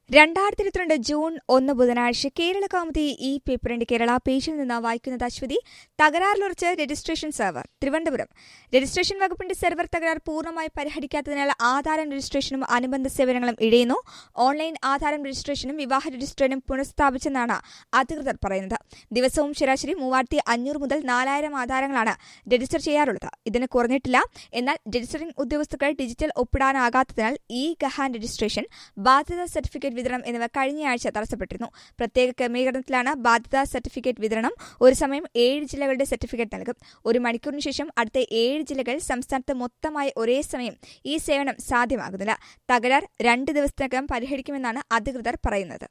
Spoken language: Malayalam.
രണ്ടായിരത്തി ഇരുപത്തിരണ്ട് ജൂൺ ഒന്ന് ബുധനാഴ്ച കേരള കൗമുദി ഈ പേപ്പറിന്റെ കേരള പേജിൽ നിന്ന് വായിക്കുന്നത് അശ്വതി തകരാറിലുറച്ച് രജിസ്ട്രേഷൻ സെർവർ തിരുവനന്തപുരം രജിസ്ട്രേഷൻ വകുപ്പിന്റെ സെർവർ തകരാർ പൂർണ്ണമായി പരിഹരിക്കാത്തതിനാൽ ആധാരം രജിസ്ട്രേഷനും അനുബന്ധ സേവനങ്ങളും ഇഴയുന്നു ഓൺലൈൻ ആധാരം രജിസ്ട്രേഷനും വിവാഹ രജിസ്ട്രേഷനും പുനഃസ്ഥാപിച്ചെന്നാണ് അധികൃതർ പറയുന്നത് ദിവസവും ശരാശരി മൂവായിരത്തി അഞ്ഞൂറ് മുതൽ നാലായിരം ആധാരങ്ങളാണ് രജിസ്റ്റർ ചെയ്യാറുള്ളത് ഇതിന് കുറഞ്ഞിട്ടില്ല എന്നാൽ രജിസ്റ്ററിംഗ് ഉദ്യോഗസ്ഥർക്ക് ഡിജിറ്റൽ ഒപ്പിടാനാകാത്തതിനാൽ ഇ ഗഹാൻ രജിസ്ട്രേഷൻ ബാധ്യതാ സർട്ടിഫിക്കറ്റ് വിതരണം എന്നിവ കഴിഞ്ഞയാഴ്ച തടസ്സപ്പെട്ടിരുന്നു പ്രത്യേക ക്രമീകരണത്തിലാണ് ബാധ്യതാ സർട്ടിഫിക്കറ്റ് വിതരണം ഒരു സമയം ഏഴ് ജില്ലകളുടെ സർട്ടിഫിക്കറ്റ് നൽകും ഒരു മണിക്കൂറിന് ശേഷം അടുത്ത ഏഴ് ജില്ലകൾ സംസ്ഥാനത്ത് മൊത്തമായി ഒരേ സമയം ഈ സേവനം സാധ്യമാകുന്നില്ല തകരാർ രണ്ട് ദിവസത്തിനകം പരിഹരിക്കുമെന്നാണ് അധികൃതർ പറയുന്നത്